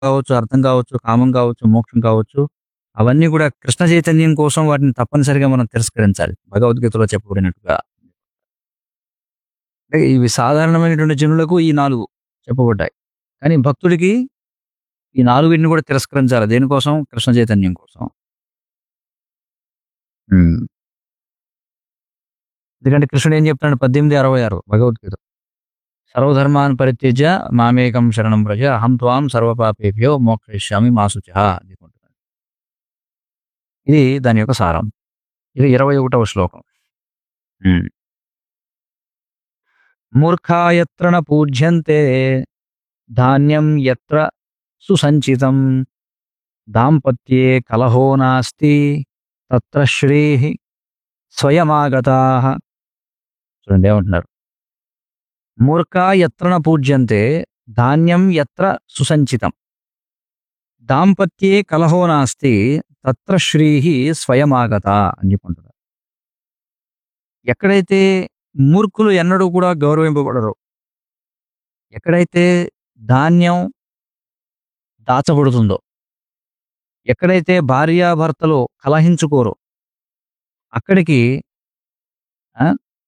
కావచ్చు, అర్థం కావచ్చు, కామం కావచ్చు, మోక్షం కావచ్చు. అవన్నీ కూడా కృష్ణ చైతన్యం కోసం వాటిని తప్పనిసరిగా మనం తిరస్కరించాలి. భగవద్గీతలో చెప్పబడినట్టుగా. అంటే ఇవి సాధారణమైనటువంటి జనులకు ఈ 4 చెప్పబడ్డాయి. కానీ భక్తుడికి ఈ 4 కూడా తిరస్కరించాలి. దేనికోసం? కృష్ణ చైతన్యం కోసం. హ్మ్. ఎందుకంటే కృష్ణుడు ఏం చెప్తున్నాడు 1866 భగవద్గీత. సర్వధర్మాన్ పరిత్యజ్య మామేకం శరణం వ్రజ అహం త్వాం సర్వపాపేభ్యో మోక్షయిష్యామి మా శుచః అందుకుంటున్నాడు. ఇది దాని యొక్క సారం. ఇది 21వ శ్లోకం. హ్మ్. మూర్ఖా యత్ర న పూజ్యంతే ధాన్యం యత్ర సుసంచితం దాంపత్యే కలహో నాస్తి తత్ర శ్రీః స్వయమాగతాః. చూడండి ఏమంటున్నారు. మూర్ఖా యత్ర న పూజ్యంతే ధాన్యం యత్ర సుసంచితం దాంపత్యే కలహో నాస్తి తత్ర శ్రీః స్వయమాగత అని చెప్పుకుంటున్నారు. ఎక్కడైతే మూర్ఖులు ఎన్నడూ కూడా గౌరవింపబడరు. ఎక్కడైతే ధాన్యం దాచబడుతుందో ఎక్కడైతే భార్యాభర్తలు కలహించుకోరో అక్కడికి ఆ!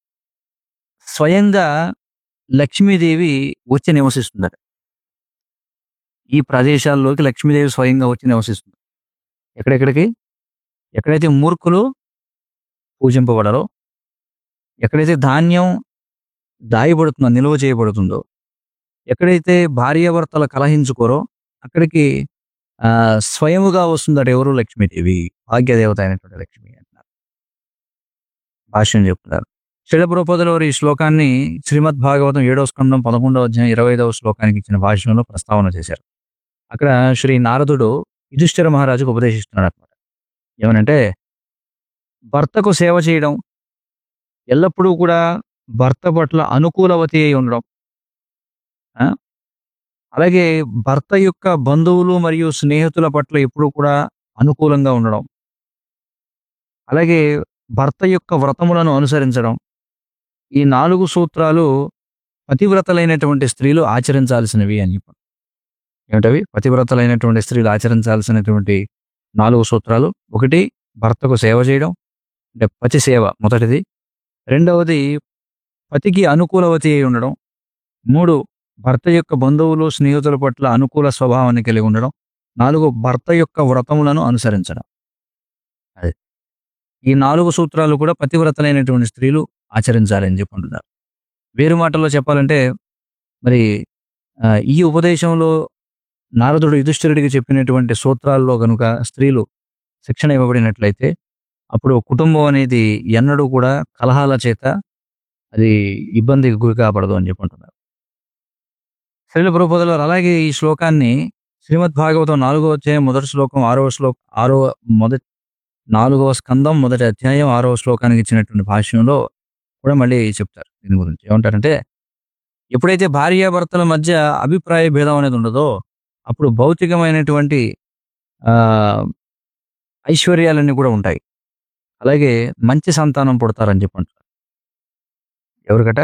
స్వయంగా లక్ష్మీదేవి వచ్చి నివసిస్తుందట. ఈ ప్రదేశాల్లోకి లక్ష్మీదేవి స్వయంగా వచ్చి నివసిస్తుంది. ఎక్కడెక్కడికి? ఎక్కడైతే మూర్ఖులు పూజింపబడరో ఎక్కడైతే ధాన్యం దాయబడుతుందో, నిల్వ చేయబడుతుందో ఎక్కడైతే భార్యాభర్తలు కలహించుకోరో అక్కడికి ఆహ్, స్వయముగా వస్తుందట ఎవరు? లక్ష్మీదేవి. భాగ్యదేవత అయినటువంటి లక్ష్మి అంటున్నారు. భాష్యం చెప్తున్నారు. శిల ప్రభుపాదుల వారు ఈ శ్లోకాన్ని శ్రీమద్ భాగవతం ఏడవ స్కందం పదకొండవ అధ్యాయం ఇరవై ఐదవ శ్లోకానికి ఇచ్చిన భాష్యంలో ప్రస్తావన చేశారు. అక్కడ శ్రీ నారదుడు యుధిష్ఠిర మహారాజుకు ఉపదేశిస్తున్నాడు అనమాట. ఏమనంటే భర్తకు సేవ చేయడం ఎల్లప్పుడూ కూడా భర్త పట్ల అనుకూలవతి అయి ఉండడం. ఆ! అలాగే భర్త యొక్క బంధువులు మరియు స్నేహితుల పట్ల ఎప్పుడూ కూడా అనుకూలంగా ఉండడం. అలాగే భర్త యొక్క వ్రతములను అనుసరించడం. ఈ 4 సూత్రాలు పతివ్రతలైనటువంటి స్త్రీలు ఆచరించాల్సినవి అని చెప్పారు. ఏమిటవి? పతివ్రతలైనటువంటి స్త్రీలు ఆచరించాల్సినటువంటి 4 సూత్రాలు. ఒకటి భర్తకు సేవ చేయడం. అంటే పతి సేవ మొదటిది. రెండవది పతికి అనుకూలవతి అయి ఉండడం. 3 భర్త యొక్క బంధువులు, స్నేహితుల పట్ల అనుకూల స్వభావాన్ని కలిగి ఉండడం. 4 భర్త యొక్క వ్రతములను అనుసరించడం. అది. ఈ 4 సూత్రాలు కూడా పతివ్రతలైనటువంటి స్త్రీలు ఆచరించాలని చెప్పి అంటున్నారు. వేరే మాటల్లో చెప్పాలంటే మరి ఆహ్, ఈ ఉపదేశంలో నారదుడు యుధిష్ఠిరుడికి చెప్పినటువంటి సూత్రాల్లో గనుక స్త్రీలు శిక్షణ ఇవ్వబడినట్లయితే అప్పుడు కుటుంబం అనేది ఎన్నడూ కూడా కలహాల చేత అది ఇబ్బందికి గురి కాబడదు అని చెప్పి అంటున్నారు. శ్రీల ప్రభుపాదుల వారు అలాగే ఈ శ్లోకాన్ని శ్రీమద్ భాగవతం నాలుగో అధ్యాయం మొదటి శ్లోకం ఆరవ శ్లోకం ఆరో మొదటి నాలుగవ స్కందం మొదటి అధ్యాయం ఆరవ శ్లోకానికి ఇచ్చినటువంటి భాష్యంలో కూడా మళ్ళీ చెప్తారు దీని గురించి ఏమంటారంటే ఎప్పుడైతే భార్యాభర్తల మధ్య అభిప్రాయ భేదం అనేది ఉండదో అప్పుడు భౌతికమైనటువంటి ఆ, ఐశ్వర్యాలన్నీ కూడా ఉంటాయి అలాగే మంచి సంతానం పుడతారని చెప్పి అంటారు ఎవరికట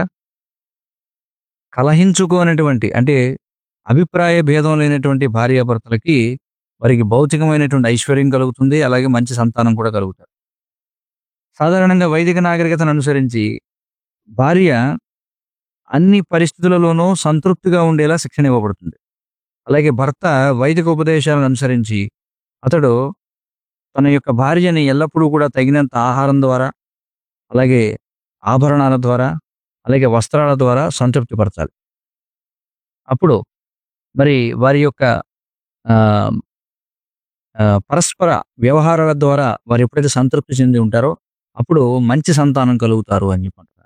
కలహించుకోనటువంటి అంటే అభిప్రాయ భేదం లేనటువంటి భార్యాభర్తలకి వారికి భౌతికమైనటువంటి ఐశ్వర్యం కలుగుతుంది అలాగే మంచి సంతానం కూడా కలుగుతారు సాధారణంగా వైదిక నాగరికతను అనుసరించి భార్య అన్ని పరిస్థితులలోనూ సంతృప్తిగా ఉండేలా శిక్షణ ఇవ్వబడుతుంది అలాగే భర్త వైదిక ఉపదేశాలను అనుసరించి అతడు తన యొక్క భార్యని ఎల్లప్పుడూ కూడా తగినంత ఆహారం ద్వారా అలాగే ఆభరణాల ద్వారా అలాగే వస్త్రాల ద్వారా సంతృప్తిపరచాలి అప్పుడు మరి వారి యొక్క ఆ, ఆ, పరస్పర వ్యవహారాల ద్వారా వారు ఎప్పుడైతే సంతృప్తి చెంది ఉంటారో అప్పుడు మంచి సంతానం కలుగుతారు అని చెప్పి అంటున్నారు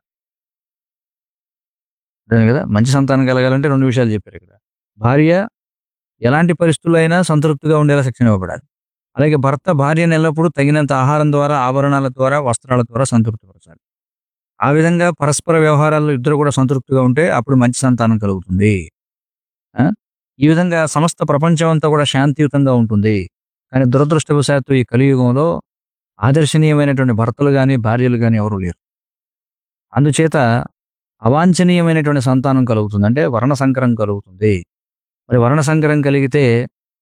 అర్థమైంది కదా మంచి సంతానం కలగాలంటే రెండు విషయాలు చెప్పారు ఇక్కడ భార్య ఎలాంటి పరిస్థితుల్లో అయినా సంతృప్తిగా ఉండేలా శిక్షణ ఇవ్వబడాలి అలాగే భర్త భార్యను ఎల్లప్పుడూ తగినంత ఆహారం ద్వారా ఆభరణాల ద్వారా వస్త్రాల ద్వారా సంతృప్తిపరచాలి ఆ విధంగా పరస్పర వ్యవహారాల్లో ఇద్దరు కూడా సంతృప్తిగా ఉంటే అప్పుడు మంచి సంతానం కలుగుతుంది ఆ? ఈ విధంగా సమస్త ప్రపంచం అంతా కూడా శాంతియుతంగా ఉంటుంది కానీ దురదృష్టవశాత్తు ఈ కలియుగంలో ఆదర్శనీయమైనటువంటి భర్తలు కానీ భార్యలు కానీ ఎవరు లేరు అందుచేత అవాంఛనీయమైనటువంటి సంతానం కలుగుతుంది అంటే వర్ణ సంకరం కలుగుతుంది మరి వర్ణ సంకరం కలిగితే